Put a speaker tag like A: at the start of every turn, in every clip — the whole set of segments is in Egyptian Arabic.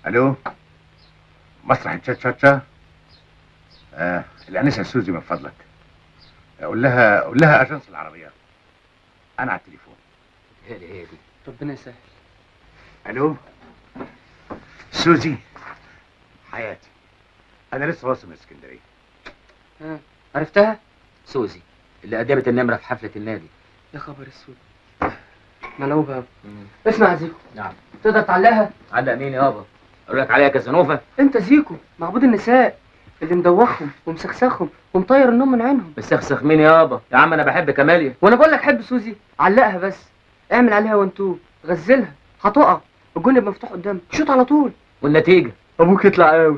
A: الو مسرح تشاتشاتشا آه الانسه سوزي من فضلك قول لها قول لها اجنس العربيات انا على التليفون
B: هي دي هي دي
C: ربنا يسهل
A: الو سوزي حياتي انا لسه واصل من اسكندريه
C: ها عرفتها
B: سوزي اللي قدمت النمره في حفله النادي
C: يا خبر اسود ملعوبة يابا اسمع يا زيكو
B: نعم
C: تقدر تعلقها
B: علق مين يابا اقول لك عليها كازانوفا
C: انت زيكو معبود النساء اللي مدوخهم ومسخسخهم ومطير النوم من عينهم
B: بتسخسخ مين يابا يا عم انا بحب كماليا
C: وانا بقول لك حب سوزي علقها بس اعمل عليها وانتو غزلها هتقع الجون يبقى مفتوح قدامك شوط على طول
B: والنتيجه
C: ابوك يطلع قوي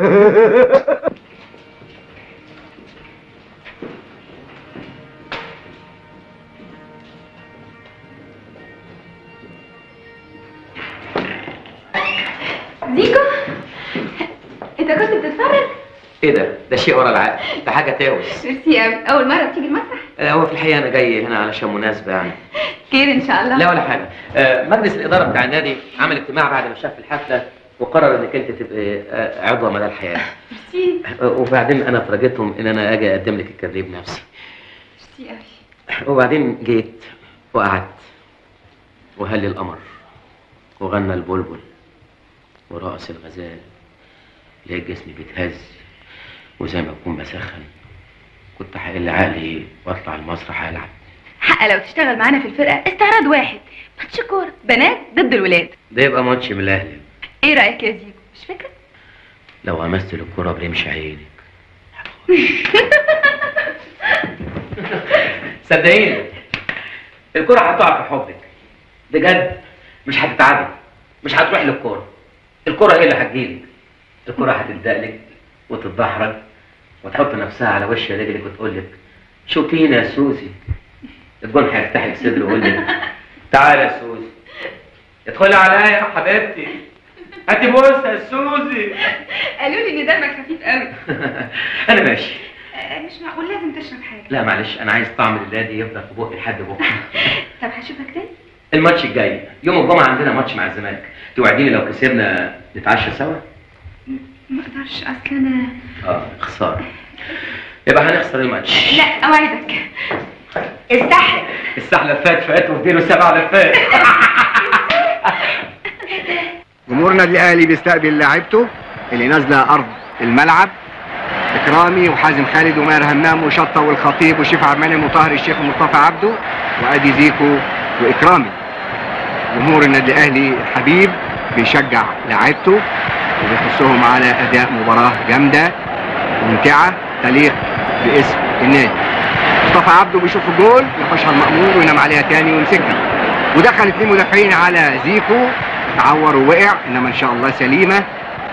D: زيكو انت كنت بتتفرج
B: ايه ده ده شيء ورا العقل ده حاجه تاوس
D: ميرسي قوي اول مره بتيجي المسرح
B: آه، هو في الحقيقه انا جاي هنا علشان مناسبه يعني
D: خير ان شاء الله
B: لا ولا حاجه آه، مجلس الاداره بتاع النادي عمل اجتماع بعد ما شاف الحفله وقرر انك انت تبقي آه، عضوه مدى الحياه
D: ميرسي
B: آه، وبعدين انا فرجتهم ان انا اجي اقدم لك الكارنيه بنفسي
D: ميرسي قوي
B: وبعدين جيت وقعدت وهل القمر وغنى البلبل ورقص الغزال لقيت جسمي بيتهز وزي ما اكون بسخن كنت هقل عقلي واطلع المسرح العب
D: حق لو تشتغل معانا في الفرقه استعراض واحد ماتش كوره بنات ضد الولاد
B: ده يبقى ماتش من الاهلي
D: ايه رايك يا زيكو مش فاكر
B: لو غمست الكرة برمش عينك صدقيني الكرة هتقع في حبك بجد مش هتتعبي مش هتروح للكرة الكرة هي اللي هتجيلك الكرة هتدقلك وتتدحرج وتحط نفسها على وش رجلك وتقول لك شوفينا يا سوزي الجون هيفتح لك صدره ويقول لك تعالى يا سوزي ادخلي عليا يا حبيبتي هاتي بوسه يا سوزي
D: قالوا لي ان دمك خفيف قوي
B: انا ماشي
D: مش معقول لازم تشرب حاجه
B: لا معلش انا عايز طعم اللادي يفضل في بقي لحد بكره
D: طب هشوفك تاني
B: الماتش الجاي يوم الجمعه عندنا ماتش مع الزمالك توعديني لو كسبنا نتعشى سوا
D: ما اقدرش اصل انا
B: اه خساره يبقى هنخسر الماتش
D: لا اوعدك استحرق
B: السحله فات فات واديله سبع لفات
A: جمهور النادي الاهلي بيستقبل لاعيبته اللي نازله ارض الملعب اكرامي وحازم خالد وماهر همام وشطه والخطيب وشيف عبد المنعم وطاهر الشيخ ومصطفى عبده وادي زيكو واكرامي جمهور النادي الاهلي الحبيب بيشجع لاعيبته وبيحثهم على اداء مباراه جامده ممتعه تليق باسم النادي مصطفى عبده بيشوف الجول يخشها المأمور وينام عليها تاني ويمسكها ودخل اثنين مدافعين على زيكو تعور ووقع انما ان شاء الله سليمه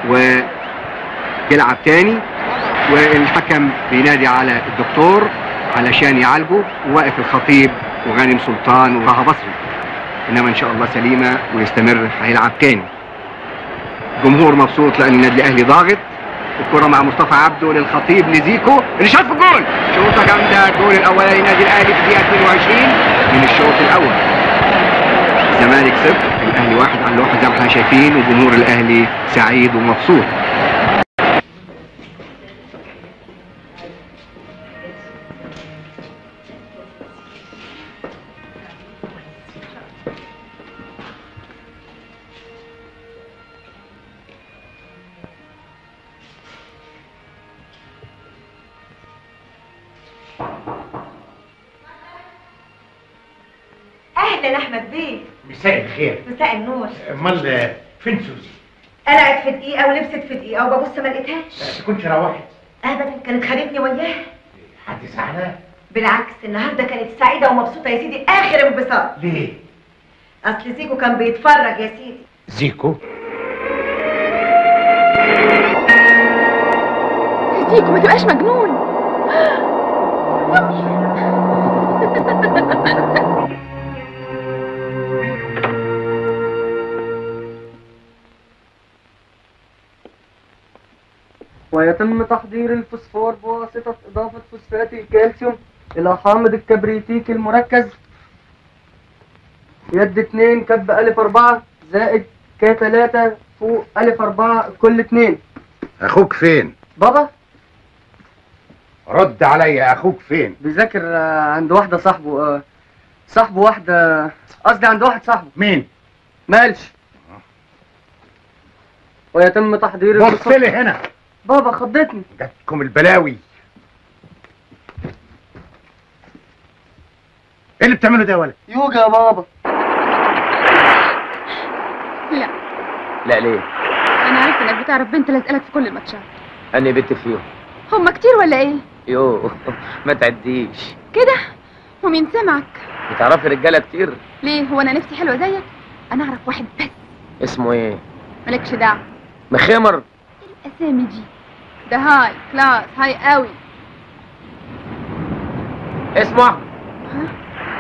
A: ويلعب تاني والحكم بينادي على الدكتور علشان يعالجه وواقف الخطيب وغانم سلطان وطه بصري انما ان شاء الله سليمه ويستمر هيلعب تاني جمهور مبسوط لان النادي الاهلي ضاغط الكرة مع مصطفى عبده للخطيب لزيكو اللي شاط في الجول شوطة جامدة الجول الأولاني للنادي الأهلي في الدقيقة 22 من الشوط الأول الزمالك صفر الأهلي واحد على الواحد زي ما احنا شايفين وجمهور الأهلي سعيد ومبسوط
E: اهلا احمد بيه
F: مساء الخير
E: مساء النور
F: امال فين سوزي؟
E: قلعت في دقيقه ولبست في دقيقه وببص ما لقيتهاش
F: كنت روحت
E: ابدا كانت خدتني وياها
F: حد زعلان
E: بالعكس النهارده كانت سعيده ومبسوطه يا سيدي اخر انبساط
F: ليه؟
E: اصل زيكو كان بيتفرج يا سيدي
F: زيكو
D: زيكو ما تبقاش مجنون
C: ويتم تحضير الفوسفور بواسطة إضافة فوسفات الكالسيوم إلى حامض الكبريتيك المركز يد اتنين كب ألف أربعة زائد ك تلاتة فوق ألف أربعة كل اتنين
F: اخوك فين
C: بابا
F: رد عليا اخوك فين
C: بيذاكر آه، عند واحدة صاحبه آه، صاحبه واحدة قصدي عند واحد صاحبه
F: مين
C: مالش ويتم تحضير
F: بص
C: الفصول-
F: لي هنا
C: بابا خضتني
F: جاتكم البلاوي ايه اللي بتعمله ده يا ولد
C: يوجا يا بابا
D: لا
B: لا ليه
D: انا عرفت انك بتعرف بنت لازقلك في كل الماتشات
B: اني بنت فيهم
D: هما كتير ولا ايه
B: يو ما تعديش
D: كده ومين سمعك
B: بتعرفي رجاله كتير
D: ليه هو انا نفسي حلوه زيك انا اعرف واحد بس
B: اسمه ايه
D: مالكش دعوه
B: مخمر
D: الاسامي دي ده هاي كلاس هاي قوي
B: اسمه أحمد.
D: ها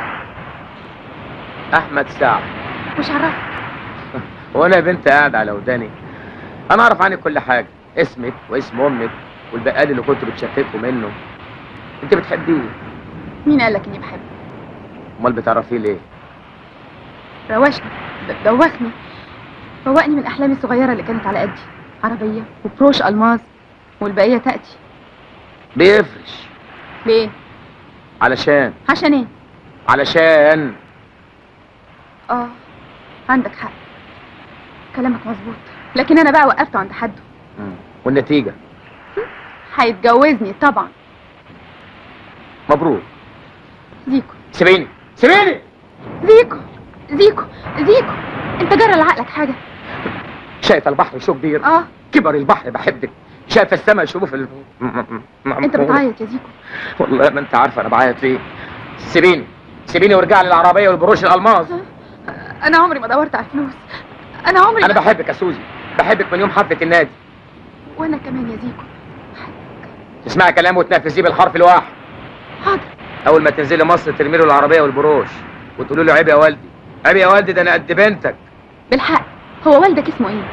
B: احمد سعد
D: مش عرفت
B: وانا يا بنت قاعد على وداني انا اعرف عنك كل حاجه اسمك واسم امك والبقال اللي كنت بتشككوا منه انت بتحبيه
D: مين قالك اني بحبه
B: امال بتعرفيه ليه
D: روشني د- دوخني فوقني من احلامي الصغيره اللي كانت على قدي عربيه وبروش الماظ والبقيه تاتي
B: بيفرش
D: ليه
B: علشان
D: عشان ايه
B: علشان
D: اه عندك حق كلامك مظبوط لكن انا بقى وقفته عند حده
B: مم. والنتيجه
D: هيتجوزني طبعا
B: مبروك
D: زيكو
B: سيبيني سيبيني
D: زيكو زيكو زيكو انت جرى لعقلك حاجه
B: شايف البحر شو كبير
D: اه
B: كبر البحر بحبك شايف السماء شوف ال... م- م- م-
D: انت بتعيط يا زيكو
B: والله ما انت عارفه انا بعيط ليه سيبيني سيبيني وارجع لي العربيه والبروش الالماس
D: انا عمري ما دورت على الفلوس انا عمري
B: انا
D: ما...
B: بحبك يا سوزي بحبك من يوم حفله النادي
D: وانا كمان يا زيكو
B: تسمعي كلامه وتنفذيه بالحرف الواحد
D: حاضر
B: اول ما تنزلي مصر ترمي له العربيه والبروش وتقولي له عيب يا والدي عيب يا والدي ده انا قد بنتك
D: بالحق هو والدك اسمه ايه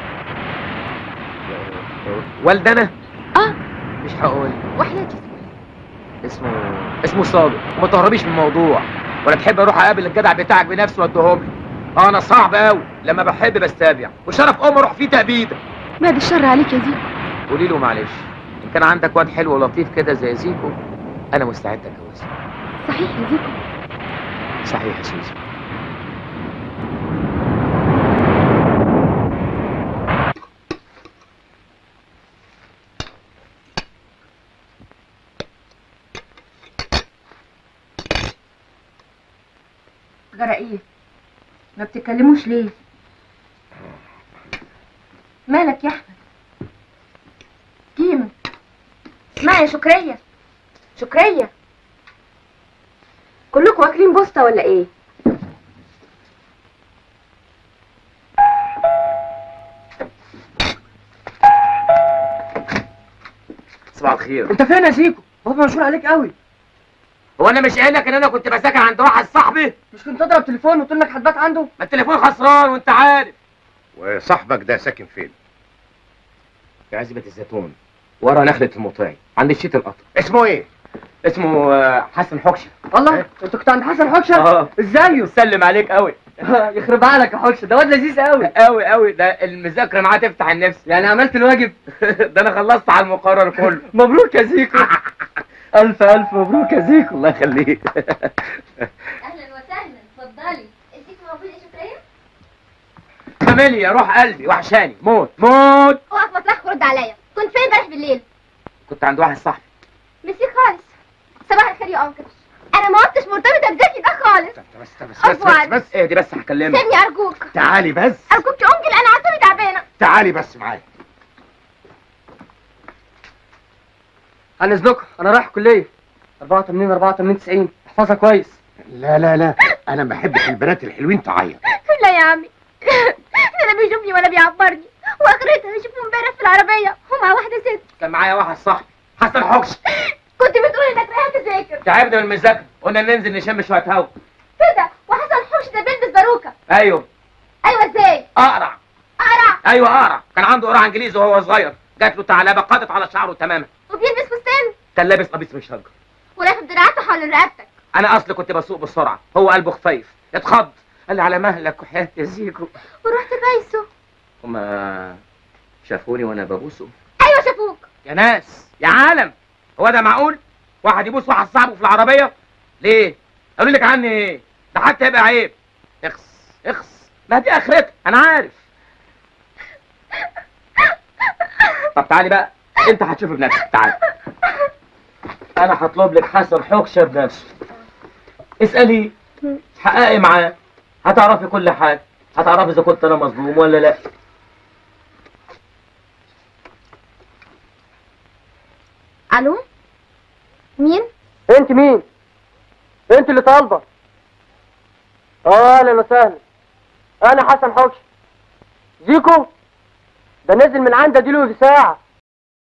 B: والد انا
D: اه
B: مش هقول
D: وحياتي اسمه ايه
B: اسمه اسمه صادق وما تهربيش من الموضوع ولا تحب اروح اقابل الجدع بتاعك بنفسه واديهم لي اه انا صعب قوي لما بحب بستابع وشرف ام اروح فيه تأبيده
D: بعد الشر عليك يا زيكو
B: قولي له معلش ان كان عندك واد حلو ولطيف كده زي زيكو انا مستعد اتجوزه
D: صحيح يا زيكو
B: صحيح يا سوزي
E: جرى ايه ما بتتكلموش ليه مالك يا احمد كيمو اسمعي يا شكرية شكرية كلكم واكلين بوسطة ولا ايه
B: صباح الخير
C: انت فين يا زيكو بابا مشغول عليك قوي
B: هو انا مش قايل لك ان انا كنت بذاكر عند واحد صاحبي
C: مش كنت اضرب تليفون وتقول لك هتبات عنده
B: ما التليفون خسران وانت عارف
F: وصاحبك ده ساكن فين
B: في عزبة الزيتون ورا نخلة المطاعي عند الشيت القطر
F: اسمه ايه
B: اسمه آه، حسن حكشة
C: الله انت كنت عند حسن حكشه
B: اه
C: ازايه
B: سلم عليك قوي
C: يخرب عقلك يا حكشه ده واد لذيذ قوي
B: قوي قوي ده المذاكرة معاه تفتح النفس
C: يعني عملت الواجب
B: ده انا خلصت على المقرر كله
C: مبروك يا زيكو الف الف مبروك يا زيكو
B: الله يخليك
G: اهلا وسهلا اتفضلي اديك موجود يا شكرية
B: كاميليا روح قلبي وحشاني موت موت
G: اوقف مطرحك ورد عليا كنت فين امبارح بالليل
B: كنت عند واحد صاحبي
G: مسيك خالص صباح الخير يا انكل انا ما كنتش مرتبطه بزكي ده خالص
F: بس بس بس بس,
G: عفواً.
F: بس, بس
B: ايه دي بس هكلمك
G: سيبني ارجوك
F: تعالي بس
G: ارجوك يا انكل انا عصبي تعبانه
F: تعالي بس معايا
C: عن اذنكم انا رايح الكليه 84 84 90 احفظها كويس
F: لا لا لا انا ما بحبش البنات الحلوين تعيط
G: لا يا عمي ده لا بيشوفني ولا بيعبرني واخرتها يشوفه امبارح في العربيه ومع واحده ست
B: كان معايا واحد صاحبي حسن حكش
G: كنت بتقول انك رايح تذاكر
B: تعبنا من المذاكرة قلنا ننزل نشم شوية هوا
G: كده وحسن حوش ده بيلبس باروكه
B: ايوه
G: ايوه ازاي
B: اقرع
G: اقرع
B: ايوه اقرع كان عنده قرع انجليزي وهو صغير جات له ثعلبه قضت على شعره تماما
G: وبيلبس فستان
B: كان لابس قميص من شجر
G: ولافف دراعاته حول رقبتك
B: انا اصلي كنت بسوق بسرعه هو قلبه خفيف اتخض قال لي على مهلك وحياه يا زيكو
G: ورحت بايسه
B: هما شافوني وانا ببوسه
G: ايوه شافوك
H: يا ناس يا عالم هو ده معقول واحد يبوس واحد صاحبه في العربيه ليه قالوا لك عني ايه ده حتى يبقى عيب اخس اخس ما دي اخرتها انا عارف طب تعالي بقى انت هتشوفي بنفسك تعالي انا هطلب لك حسن حكشه بنفسه اسالي حققي معاه هتعرفي كل حاجه هتعرفي اذا كنت انا مظلوم ولا لا
G: الو مين
C: انت مين انت اللي طالبه اه اهلا وسهلا انا حسن حكش زيكو ده نزل من عندي اديله في ساعه